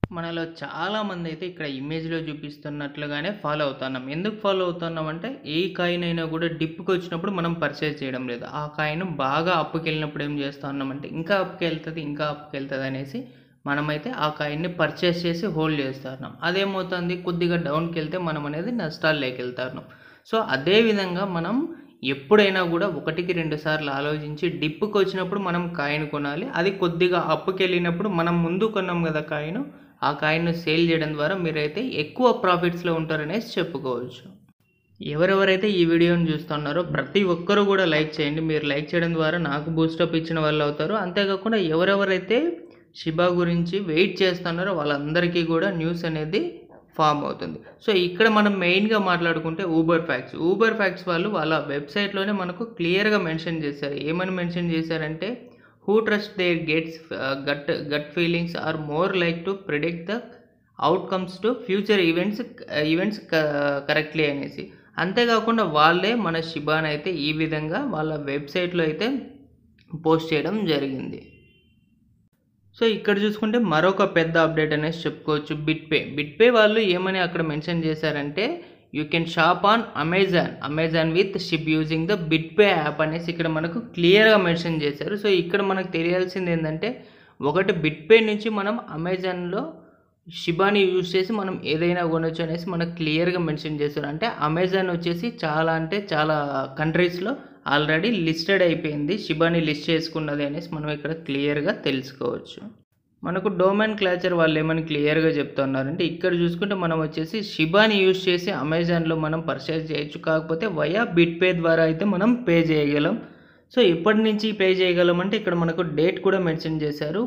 మనలో చాలామంది అయితే ఇక్కడ ఇమేజ్‌లో చూపిస్తున్నట్లుగానే ఫాలో అవుతున్నాం. ఎందుకు ఫాలో అవుతున్నాం అంటే ఏ కాయిన్ అయినా కూడా డిప్‌కి వచ్చినప్పుడు మనం పర్చేజ్ చేయడం లేదు. ఆ కాయిన్ బాగా అప్‌కెళ్ళినప్పుడు ఏం చేస్తా ఉన్నామంటే ఇంకా అప్‌కెళ్తది, ఇంకా అప్‌కెళ్తది అనేసి మనమైతే ఆ కాయిన్‌ని పర్చేజ్ చేసి హోల్డ్ చేస్తా ఉన్నాం. అదేమవుతుంది కొద్దిగా డౌన్‌కెళ్తే మనం అనేది నష్టాల్లోకి వెళ్తున్నాం. సో అదే విధంగా మనం ఎప్పుడైనా కూడా ఒకటికి రెండు సార్లు ఆలోచించి డిప్‌కి వచ్చినప్పుడు మనం కాయిన్ కొనాలి. అది కొద్దిగా అప్‌కెళ్ళినప్పుడు మనం ముందు కొన్నాం కదా కాయిన్ ఆ కాయిన్‌ని సేల్ చేయడం ద్వారా మీరైతే ఎక్కువ ప్రాఫిట్స్‌లో ఉంటారనేసి చెప్పుకోవచ్చు. ఎవరెవరైతే ఈ వీడియోని చూస్తున్నారో ప్రతి ఒక్కరు కూడా లైక్ చేయండి. మీరు లైక్ చేయడం ద్వారా నాకు బూస్టప్ ఇచ్చిన వాళ్ళు అవుతారు. అంతేకాకుండా ఎవరెవరైతే షిబా గురించి వెయిట్ చేస్తున్నారో వాళ్ళందరికీ కూడా న్యూస్ అనేది ఫార్మ్ అవుతుంది. సో ఇక్కడ మనం మెయిన్‌గా మాట్లాడుకుంటే ఊబర్ ఫ్యాక్ట్స్. ఊబర్ ఫ్యాక్ట్స్ వాళ్ళు వాళ్ళ వెబ్‌సైట్‌లోనే మనకు క్లియర్‌గా మెన్షన్ చేశారు. ఏమని మెన్షన్ చేశారంటే who trust their gets gut gut feelings are more like to predict the outcomes to future events events క కరెక్ట్‌లీ అనేసి. అంతేకాకుండా వాళ్ళే మన షిబానైతే ఈ విధంగా వాళ్ళ వెబ్‌సైట్‌లో అయితే పోస్ట్ చేయడం జరిగింది. సో ఇక్కడ చూసుకుంటే మరొక పెద్ద అప్డేట్ అనేసి చెప్పుకోవచ్చు బిట్‌పే. బిట్‌పే వాళ్ళు ఏమని అక్కడ మెన్షన్ చేశారంటే you can shop on Amazon. Amazon with ship using the BitPay app అనేసి ఇక్కడ మనకు క్లియర్‌గా మెన్షన్ చేశారు. సో ఇక్కడ మనకు తెలియాల్సింది ఏందంటే ఒకటి బిట్‌పే నుంచి మనం అమెజాన్‌లో షిబాని యూజ్ చేసి మనం ఏదైనా కొనొచ్చు అనేసి మనకు క్లియర్‌గా మెన్షన్ చేశారు. అంటే అమెజాన్ వచ్చేసి చాలా అంటే చాలా కంట్రీస్‌లో ఆల్రెడీ లిస్టెడ్ అయిపోయింది. షిబాని లిస్ట్ చేసుకున్నది అనేసి మనం ఇక్కడ క్లియర్‌గా తెలుసుకోవచ్చు. మనకు డొమైన్ క్లాచర్ వాళ్ళు ఏమని క్లియర్‌గా చెప్తున్నారంటే ఇక్కడ చూసుకుంటే మనం వచ్చేసి షిబాని యూజ్ చేసి అమెజాన్‌లో మనం పర్చేజ్ చేయొచ్చు. కాకపోతే వయా బిట్‌పే ద్వారా అయితే మనం పే చేయగలం. సో ఎప్పటి నుంచి పే చేయగలం అంటే ఇక్కడ మనకు డేట్ కూడా మెన్షన్ చేశారు.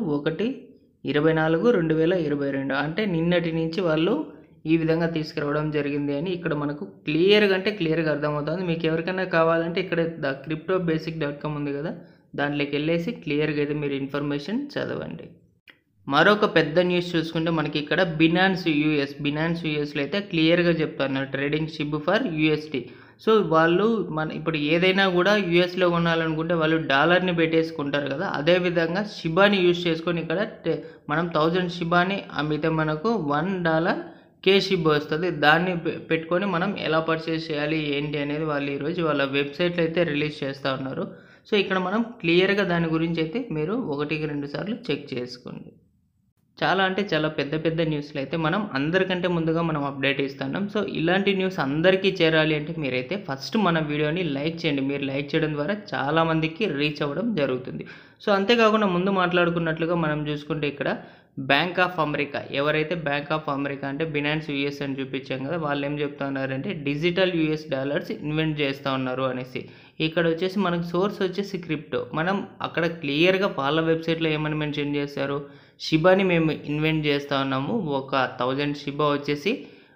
1/24/2022 అంటే నిన్నటి నుంచి వాళ్ళు ఈ విధంగా తీసుకురావడం జరిగింది అని ఇక్కడ మనకు క్లియర్‌గా అంటే క్లియర్‌గా అర్థమవుతుంది. మీకు ఎవరికైనా కావాలంటే ఇక్కడ the crypto basic dot com ఉంది కదా దాంట్లోకి వెళ్ళేసి క్లియర్‌గా అయితే మీరు ఇన్ఫర్మేషన్ చదవండి. మరొక పెద్ద న్యూస్ చూసుకుంటే మనకి ఇక్కడ బినాన్స్ యూఎస్. బినాన్స్ యూఎస్‌లో అయితే క్లియర్‌గా చెప్తున్నారు trading SHIB for USD. So వాళ్ళు మన ఇప్పుడు ఏదైనా కూడా యూఎస్‌లో కొనాలనుకుంటే వాళ్ళు డాలర్‌ని పెట్టేసుకుంటారు కదా అదే విధంగా షిబాని యూజ్ చేసుకొని ఇక్కడ టె మనం 1000 షిబాని అమ్మితే మనకు $1 కే షిబ్ వస్తది. దాన్ని పె పెట్టుకొని మనం ఎలా పర్చేజ్ చేయాలి ఏంటి అనేది వాళ్ళు ఈరోజు వాళ్ళ వెబ్‌సైట్‌లో అయితే రిలీజ్ చేస్తా ఉన్నారు. సో ఇక్కడ మనం క్లియర్‌గా దాని గురించి అయితే మీరు ఒకటికి రెండు సార్లు చెక్ చేసుకోండి. చాలా అంటే చాలా పెద్ద పెద్ద న్యూస్‌లు అయితే మనం అందరికంటే ముందుగా మనం అప్డేట్ ఇస్తున్నాం. సో ఇలాంటి న్యూస్ అందరికీ చేరాలి అంటే మీరైతే ఫస్ట్ మన వీడియోని లైక్ చేయండి. మీరు లైక్ చేయడం ద్వారా చాలా మందికి రీచ్ అవ్వడం జరుగుతుంది. సో అంతేకాకుండా ముందు మాట్లాడుకున్నట్లుగా మనం చూసుకుంటే ఇక్కడ బ్యాంక్ ఆఫ్ అమెరికా ఎవరైతే బ్యాంక్ ఆఫ్ అమెరికా అంటే బినాన్స్ యూఎస్ అని చూపించాం కదా వాళ్ళు ఏం చెప్తున్నారంటే డిజిటల్ యూఎస్ డాలర్స్ ఇన్వెంట్ చేస్తా ఉన్నారు అనేసి. ఇక్కడ వచ్చేసి మనకు సోర్స్ వచ్చేసి క్రిప్టో. మనం అక్కడ క్లియర్‌గా వాళ్ళ వెబ్‌సైట్‌లో ఏమని మెన్షన్ చేశారు షిబాని మేము ఇన్వెంట్ చేస్తా ఉన్నాము. ఒక 1000 షిబా వచ్చేసి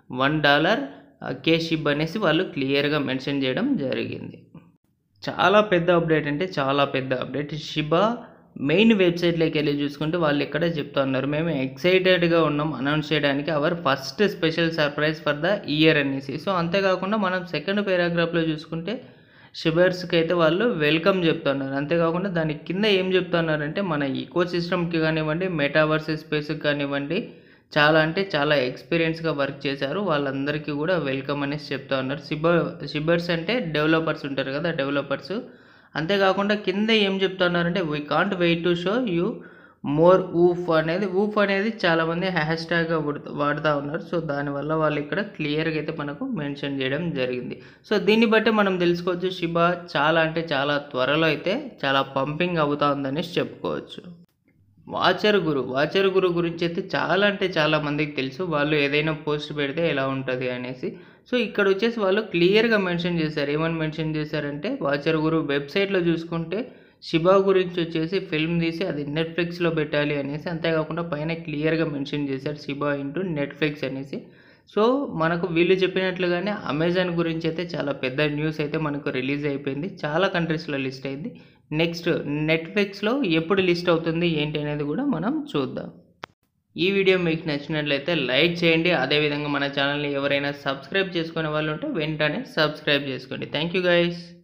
$1 కే షిబ్ అనేసి వాళ్ళు క్లియర్‌గా మెన్షన్ చేయడం జరిగింది. చాలా పెద్ద అప్డేట్ అంటే చాలా పెద్ద అప్డేట్. షిబా మెయిన్ వెబ్‌సైట్‌లోకి వెళ్లి చూసుకుంటే వాళ్ళు ఇక్కడే చెప్తా ఉన్నారు. మేము ఎక్సైటెడ్‌గా ఉన్నాం అనౌన్స్ చేయడానికి our first special surprise for the year అనేసి. సో అంతేకాకుండా మనం సెకండ్ పారాగ్రాఫ్‌లో చూసుకుంటే షిబర్స్‌కి అయితే వాళ్ళు వెల్కమ్ చెప్తున్నారు. అంతేకాకుండా దాని కింద ఏం చెప్తున్నారంటే మన ఇకో సిస్టమ్‌కి కానివ్వండి మెటావర్స్ స్పేస్‌కి కానివ్వండి చాలా అంటే చాలా ఎక్స్‌పీరియన్స్‌గా వర్క్ చేశారు. వాళ్ళందరికీ కూడా వెల్కమ్ అనేసి చెప్తా ఉన్నారు. షిబ షిబర్స్ అంటే డెవలపర్స్ ఉంటారు కదా డెవలపర్స్. అంతేకాకుండా కింద ఏం చెప్తున్నారంటే we can't wait to show you more ఊఫ్ అనేది ఊఫ్ అనేది చాలామంది హ్యాష్ ట్యాగ్‌గా వాడుతా వాడుతా ఉన్నారు. సో దానివల్ల వాళ్ళు ఇక్కడ క్లియర్‌గా అయితే మనకు మెన్షన్ చేయడం జరిగింది. సో దీన్ని బట్టి మనం తెలుసుకోవచ్చు షిబా చాలా అంటే చాలా త్వరలో అయితే చాలా పంపింగ్ అవుతా ఉందనేసి చెప్పుకోవచ్చు. వాచర్ గురు. వాచర్ గురు గురించి అయితే చాలా అంటే చాలా మందికి తెలుసు. వాళ్ళు ఏదైనా పోస్ట్ పెడితే ఎలా ఉంటది అనేసి. సో ఇక్కడ వచ్చేసి వాళ్ళు క్లియర్‌గా మెన్షన్ చేశారు. ఏమని మెన్షన్ చేశారంటే వాచర్ గురు వెబ్‌సైట్‌లో చూసుకుంటే షిబా గురించి వచ్చేసి ఫిల్మ్ తీసి అది నెట్‌ఫ్లిక్స్‌లో పెట్టాలి అనేసి. అంతేకాకుండా పైన క్లియర్‌గా మెన్షన్ చేశారు షిబా ఇంటూ నెట్‌ఫ్లిక్స్ అనేసి. సో మనకు వీళ్ళు చెప్పినట్లుగానే అమెజాన్ గురించి అయితే చాలా పెద్ద న్యూస్ అయితే మనకు రిలీజ్ అయిపోయింది. చాలా కంట్రీస్‌లో లిస్ట్ అయింది. నెక్స్ట్ నెట్‌ఫ్లిక్స్‌లో ఎప్పుడు లిస్ట్ అవుతుంది ఏంటి అనేది కూడా మనం చూద్దాం. ఈ వీడియో మీకు నచ్చినట్లయితే లైక్ చేయండి. అదేవిధంగా మన ఛానల్‌ని ఎవరైనా సబ్స్క్రైబ్ చేసుకునే వాళ్ళు ఉంటే వెంటనే సబ్స్క్రైబ్ చేసుకోండి. Thank you guys.